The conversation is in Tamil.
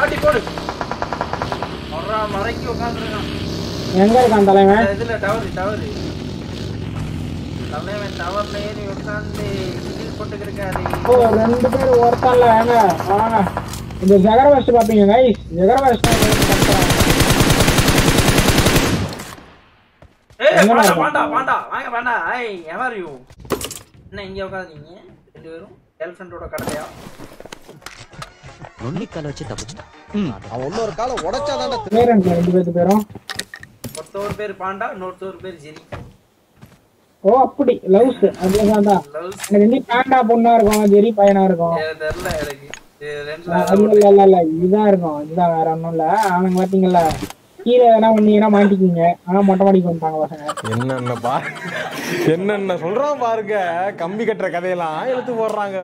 மாட்டி போடு வர்றா மறைக்கு உட்காந்துருக்கான் எங்க இருக்கான் தலைவன் இதுல டவர் டவர் தலைவன் டவர்ல ஏறி உட்காந்து சிங்கிள் போட்டுக்கிருக்காரு ஓ ரெண்டு பேர் ஒருத்தன்ல ஏங்க வாங்க இந்த ஜெகர வச்சு பாப்பீங்க கைஸ் ஜெகர வச்சு ஏய் எங்கடா பாண்டா இருக்கான்? பாண்டா பாண்டா வாங்க பாண்டா ஐய் எவர் யூ என்ன இங்க உட்காந்தீங்க ரெண்டு பேரும் கேர்ள் ஃப்ரெண்டோட கடையா நொண்டிக்கால வச்சு தப்பிச்சிட்டான் அவன் இன்னொரு காலம் உடைச்சாதான்டா பேர் என்ன ரெண்டு பேர்த்து பேரும் ஒருத்தவர் பேர் பாண்டா இன்னொருத்தவர் பேர் ஜெனி ஓ அப்படி லவ்ஸ் அதுதான் தான் லவ்ஸ் எனக்கு ரெண்டு பேண்டா பொண்ணா இருக்கும் ஜெரி பையனா இருக்கும் தெரியல எனக்கு இது ரெண்டுல இல்ல ஏதாவது இல்ல இல்ல இல்ல இதுதான் இருக்கும் இதுதான் வேற ஒண்ணும் இல்ல அவனுங்க பாத்தீங்கல்ல கீழே எதனா பண்ணீங்கன்னா மாட்டிக்கிங்க ஆனா மொட்டை மாடிக்கு வந்துட்டாங்க பசங்க என்னென்ன பா என்னென்ன சொல்றான் பாருங்க கம்பி கட்டுற கதையெல்லாம் எடுத்து போடுறாங்க